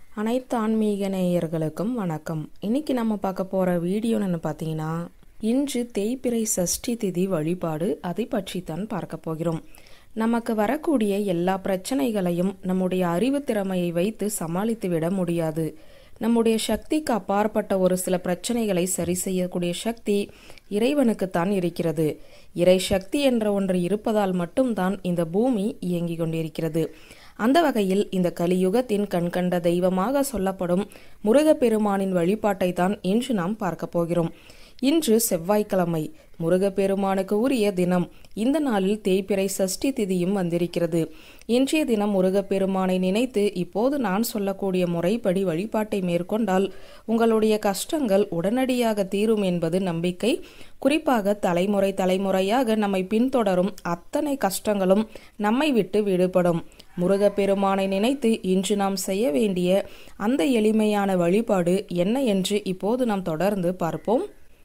அனைத்து ஆன்மீக நேயர்களுக்கும் வணக்கம் இன்னைக்கு நம்ம பார்க்க போற வீடியோன்னு பார்த்தீங்கன்னா இன்று தேய்பிறை சஷ்டி திதி வழிபாடு அதை பற்றி தான் பார்க்க போகிறோம் நமக்கு வரக்கூடிய எல்லா பிரச்சனைகளையும் நம்முடைய அறிவு திறமையை வைத்து சமாளித்து விட முடியாது நம்முடைய சக்திக்கு அப்பாற்பட்ட ஒரு சில பிரச்சனைகளை சரி செய்யக்கூடிய சக்தி இறைவனுக்குத்தான் இருக்கிறது இறை சக்தி என்ற ஒன்று இருப்பதால் மட்டும்தான் இந்த பூமி இயங்கிக் கொண்டிருக்கிறது அந்த வகையில் இந்த கலியுகத்தின் கண்கண்ட தெய்வமாக சொல்லப்படும் முருகப்பெருமானின் வழிபாட்டை தான் இன்று நாம் பார்க்க போகிறோம் இன்று செவ்வாய்க்கிழமை முருகப்பெருமானுக்கு உரிய தினம் இந்த நாளில் தேய்பிறை சஷ்டி திதியும் வந்திருக்கிறது இன்றைய தினம் முருகப்பெருமானை நினைத்து இப்போது நான் சொல்லக்கூடிய முறைப்படி வழிபாட்டை மேற்கொண்டால் உங்களுடைய கஷ்டங்கள் உடனடியாக தீரும் என்பது நம்பிக்கை குறிப்பாக தலைமுறை தலைமுறையாக நம்மை பின்தொடரும் அத்தனை கஷ்டங்களும் நம்மை விட்டு விடுபடும் முருகப்பெருமானை நினைத்து இன்று நாம் செய்ய வேண்டிய அந்த எளிமையான வழிபாடு என்ன என்று இப்போது நாம் தொடர்ந்து பார்ப்போம்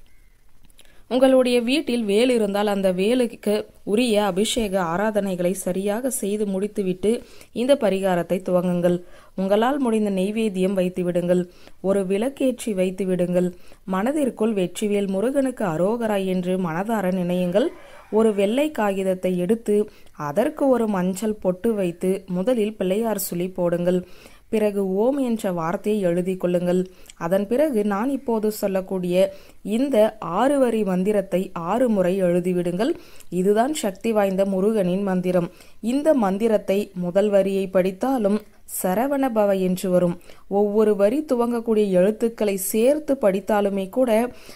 உங்களுடைய வீட்டில் வேல் இருந்தால் அந்த வேலுக்கு உரிய அபிஷேக ஆராதனைகளை சரியாக செய்து முடித்துவிட்டு இந்த பரிகாரத்தை துவங்குங்கள் உங்களால் முடிந்த நெய்வேத்தியம் வைத்து விடுங்கள் ஒரு விளக்கேற்றி வைத்து விடுங்கள் மனதிற்குள் வெற்றிவேல் முருகனுக்கு அரோகரா என்று மனதார நினையுங்கள் ஒரு வெள்ளை காகிதத்தை எடுத்து அதற்கு ஒரு மஞ்சள் பொட்டு வைத்து முதலில் பிள்ளையார் சுழி போடுங்கள் பிறகு ஓம் என்ற வார்த்தையை எழுதி கொள்ளுங்கள் அதன் பிறகு நான் இப்போது சொல்லக்கூடிய இந்த ஆறு வரி மந்திரத்தை ஆறு முறை எழுதிவிடுங்கள் இதுதான் சக்தி வாய்ந்த முருகனின் மந்திரம் இந்த மந்திரத்தை முதல் வரியை படித்தாலும் சரவண பவ என்று வரும் ஒவ்வொரு வரி துவங்கக்கூடிய எழுத்துக்களை சேர்த்து படித்தாலுமே கூட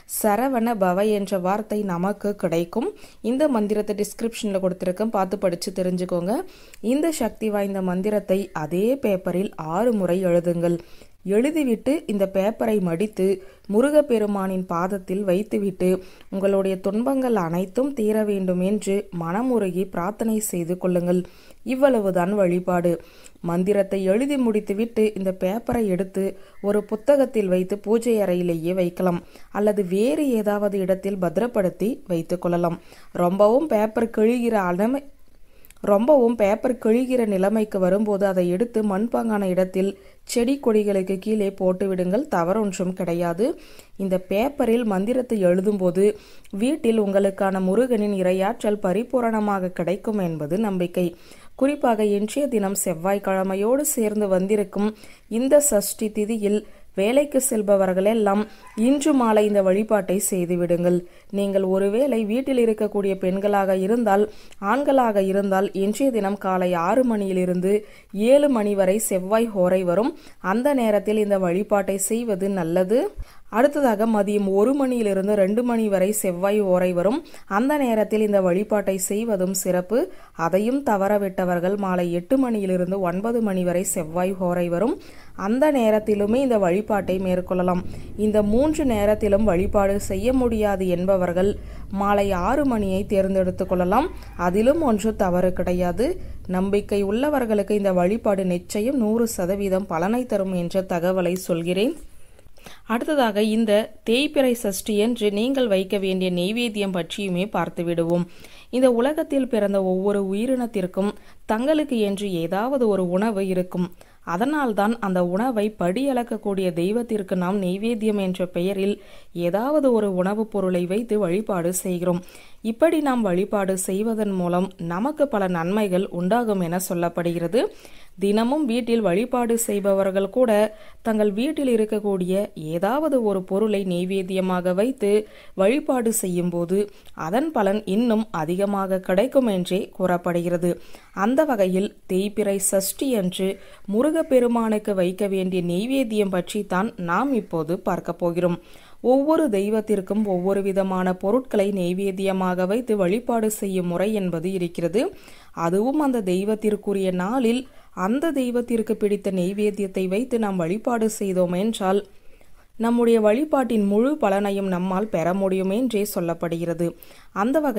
சரவண பவ என்ற வார்த்தை நமக்கு கிடைக்கும் இந்த மந்திரத்தை டிஸ்கிரிப்ஷனில் கொடுத்துருக்கேன் பார்த்து படித்து தெரிஞ்சுக்கோங்க இந்த சக்தி வாய்ந்த மந்திரத்தை அதே பேப்பரில் ஆறு முறை எழுதுங்கள் எழுதிவிட்டு இந்த பேப்பரை மடித்து முருகப்பெருமானின் பாதத்தில் வைத்துவிட்டு உங்களுடைய துன்பங்கள் அனைத்தும் தீர வேண்டும் என்று மனமுருகி பிரார்த்தனை செய்து கொள்ளுங்கள் இவ்வளவுதான் வழிபாடு மந்திரத்தை எழுதி முடித்துவிட்டு இந்த பேப்பரை எடுத்து ஒரு புத்தகத்தில் வைத்து பூஜை அறையிலேயே வைக்கலாம் அல்லது வேறு ஏதாவது இடத்தில் பத்திரப்படுத்தி வைத்துக் கொள்ளலாம் ரொம்பவும் பேப்பர் கிழிகிற அளமை ரொம்பவும் பேப்பர் கிழிகிற நிலைமைக்கு வரும்போது அதை எடுத்து மண்பாங்கான இடத்தில் செடி கொடிகளுக்கு கீழே போட்டு விடுங்கள் தவறொன்றும் கிடையாது இந்த பேப்பரில் மந்திரத்தை எழுதும்போது வீட்டில் உங்களுக்கான முருகனின் இரையாற்றல் பரிபூரணமாக கிடைக்கும் என்பது நம்பிக்கை குறிப்பாக இன்றைய தினம் செவ்வாய்க்கிழமையோடு சேர்ந்து வந்திருக்கும் இந்த சஷ்டி திதியில் வேலைக்கு செல்பவர்கள் எல்லாம் இன்று மாலை இந்த வழிபாட்டை செய்துவிடுங்கள் நீங்கள் ஒருவேளை வீட்டில் இருக்கக்கூடிய பெண்களாக இருந்தால் ஆண்களாக இருந்தால் இன்றைய தினம் காலை ஆறு மணியிலிருந்து ஏழு மணி வரை செவ்வாய் ஹோரை வரும் அந்த நேரத்தில் இந்த வழிபாட்டை செய்வது நல்லது அடுத்ததாக மதியம் ஒரு மணியிலிருந்து ரெண்டு மணி வரை செவ்வாய் ஓரை வரும் அந்த நேரத்தில் இந்த வழிபாட்டை செய்வதும் சிறப்பு அதையும் தவறவிட்டவர்கள் மாலை எட்டு மணியிலிருந்து ஒன்பது மணி வரை செவ்வாய் ஓரை வரும் அந்த நேரத்திலுமே இந்த வழிபாட்டை மேற்கொள்ளலாம் இந்த மூன்று நேரத்திலும் வழிபாடு செய்ய முடியாது என்பவர்கள் மாலை ஆறு மணியை தேர்ந்தெடுத்து கொள்ளலாம் அதிலும் ஒன்று தவறு கிடையாது நம்பிக்கை உள்ளவர்களுக்கு இந்த வழிபாடு நிச்சயம் நூறு சதவீதம் பலனை தரும் என்ற தகவலை சொல்கிறேன் அடுத்ததாக இந்த தேய்பிறை சஷ்டி என்று நீங்கள் வைக்க வேண்டிய நெய்வேத்தியம் பற்றியுமே பார்த்து விடுவோம் இந்த உலகத்தில் பிறந்த ஒவ்வொரு உயிரினத்திற்கும் தங்களுக்கு என்று ஏதாவது ஒரு உணவு இருக்கும் அதனால்தான் அந்த உணவை படியளக்கக்கூடிய தெய்வத்திற்கு நாம் நெய்வேத்தியம் என்ற பெயரில் ஏதாவது ஒரு உணவுப் பொருளை வைத்து வழிபாடு செய்கிறோம் இப்படி நாம் வழிபாடு செய்வதன் மூலம் நமக்கு பல நன்மைகள் உண்டாகும் என சொல்லப்படுகிறது தினமும் வீட்டில் வழிபாடு செய்பவர்கள் கூட தங்கள் வீட்டில் இருக்கக்கூடிய ஏதாவது ஒரு பொருளை நெய்வேத்தியமாக வைத்து வழிபாடு செய்யும் போது அதன் பலன் இன்னும் அதிகமாக கிடைக்கும் என்றே கூறப்படுகிறது அந்த வகையில் தேய்பிறை சஷ்டி அன்று முருகப்பெருமானுக்கு வைக்க வேண்டிய நெய்வேத்தியம் பற்றி தான் நாம் இப்போது பார்க்க போகிறோம் ஒவ்வொரு தெய்வத்திற்கும் ஒவ்வொரு விதமான பொருட்களை நெய்வேத்தியமாக வைத்து வழிபாடு செய்யும் முறை என்பது இருக்கிறது அதுவும் அந்த தெய்வத்திற்குரிய நாளில் அந்த தெய்வத்திற்கு பிடித்த நெய்வேத்தியத்தை வைத்து நாம் வழிபாடு செய்தோம் என்றால் நம்முடைய வழிபாட்டின் முழு பலனையும் நம்மால் பெற முடியும் என்றே சொல்லப்படுகிறது அந்த வகையில்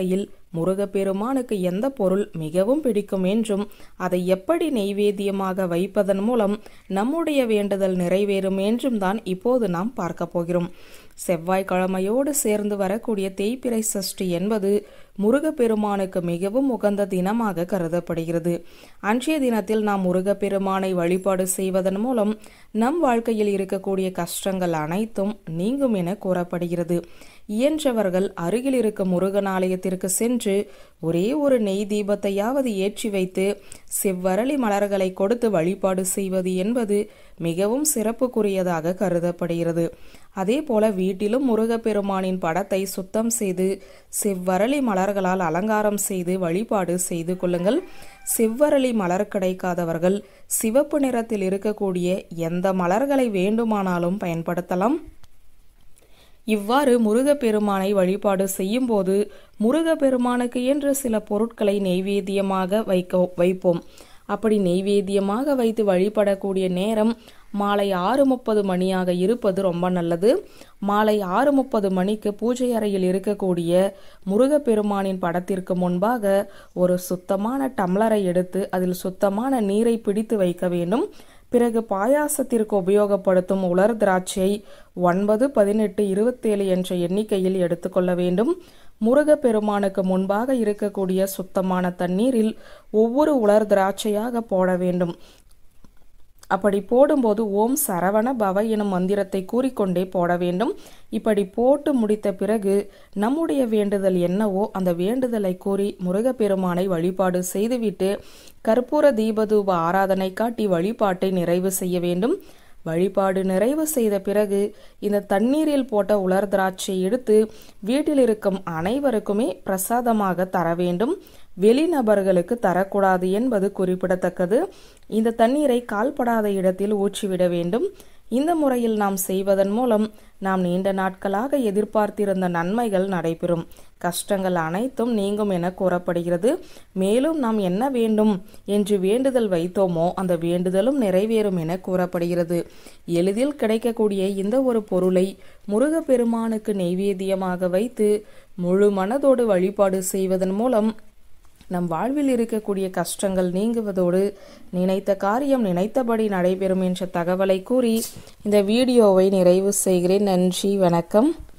முருகப்பெருமானுக்கு எந்த பொருள் மிகவும் பிடிக்கும் என்றும் அதை எப்படி நெய்வேத்தியமாக வைப்பதன் மூலம் நம்முடைய வேண்டுதல் நிறைவேறும் என்றும் தான் இப்போது நாம் பார்க்க போகிறோம் செவ்வாய்க்கிழமையோடு சேர்ந்து வரக்கூடிய தேய்பிறை சஷ்டி என்பது முருகப்பெருமானுக்கு மிகவும் உகந்த தினமாக கருதப்படுகிறது அன்றைய தினத்தில் நாம் முருகப்பெருமானை வழிபாடு செய்வதன் மூலம் நம் வாழ்க்கையில் இருக்கக்கூடிய கஷ்டங்கள் அனைத்தும் நீங்கும் என கூறப்படுகிறது இயன்றவர்கள் அருகில் இருக்கும் முருகன் ஆலயத்திற்கு சென்று ஒரே ஒரு நெய் தீபத்தையாவது ஏற்றி வைத்து செவ்வரளி மலர்களை கொடுத்து வழிபாடு செய்வது என்பது மிகவும் சிறப்புக்குரியதாக கருதப்படுகிறது அதே போல வீட்டிலும் முருகப்பெருமானின் படத்தை சுத்தம் செய்து செவ்வரளி மலர்களால் அலங்காரம் செய்து வழிபாடு செய்து கொள்ளுங்கள் செவ்வரளி மலர் கிடைக்காதவர்கள் சிவப்பு நிறத்தில் இருக்கக்கூடிய எந்த மலர்களை வேண்டுமானாலும் பயன்படுத்தலாம் இவ்வாறு முருகப்பெருமானை வழிபாடு செய்யும் போது முருகப்பெருமானுக்கு என்று சில பொருட்களை நெய்வேத்தியமாக வைக்க வைப்போம் அப்படி நெய்வேத்தியமாக வைத்து வழிபடக்கூடிய நேரம் மாலை ஆறு முப்பது மணியாக இருப்பது ரொம்ப நல்லது மாலை ஆறு முப்பது மணிக்கு பூஜை அறையில் இருக்கக்கூடிய முருகப்பெருமானின் படத்திற்கு முன்பாக ஒரு சுத்தமான டம்ளரை எடுத்து அதில் சுத்தமான நீரை பிடித்து வைக்க வேண்டும் பிறகு பாயாசத்திற்கு உபயோகப்படுத்தும் உலர் திராட்சை ஒன்பது பதினெட்டு இருபத்தேழு என்ற எண்ணிக்கையில் எடுத்துக்கொள்ள வேண்டும் முருகப்பெருமானுக்கு முன்பாக இருக்கக்கூடிய சுத்தமான தண்ணீரில் ஒவ்வொரு உலர் திராட்சையாக போட வேண்டும் அப்படி போடும்போது ஓம் சரவண பவ எனும் மந்திரத்தை கூறிக்கொண்டே போட வேண்டும் இப்படி போட்டு முடித்த பிறகு நம்முடைய வேண்டுதல் என்னவோ அந்த வேண்டுதலை கூறி முருகப்பெருமானை வழிபாடு செய்துவிட்டு கற்பூர தீபதூப ஆராதனை காட்டி வழிபாட்டை நிறைவு செய்ய வேண்டும் வழிபாடு நிறைவு செய்த பிறகு இந்த தண்ணீரில் போட்ட உலர் திராட்சை எடுத்து வீட்டில் இருக்கும் அனைவருக்குமே பிரசாதமாக தர வேண்டும் வெளிநபர்களுக்கு தரக்கூடாது என்பது குறிப்பிடத்தக்கது இந்த தண்ணீரை கால்படாத இடத்தில் ஊற்றிவிட வேண்டும் இந்த முறையில் நாம் செய்வதன் மூலம் நாம் நீண்ட நாட்களாக எதிர்பார்த்திருந்த நன்மைகள் நடைபெறும் கஷ்டங்கள் அனைத்தும் நீங்கும் என கூறப்படுகிறது மேலும் நாம் என்ன வேண்டும் என்று வேண்டுதல் வைத்தோமோ அந்த வேண்டுதலும் நிறைவேறும் என கூறப்படுகிறது எளிதில் கிடைக்கக்கூடிய இந்த ஒரு பொருளை முருகப்பெருமானுக்கு நெய்வேத்தியமாக வைத்து முழு மனதோடு வழிபாடு செய்வதன் மூலம் நம் வாழ்வில் இருக்கக்கூடிய கஷ்டங்கள் நீங்குவதோடு நினைத்த காரியம் நினைத்தபடி நடைபெறும் என்ற தகவலை கூறி இந்த வீடியோவை நிறைவு செய்கிறேன் நன்றி வணக்கம்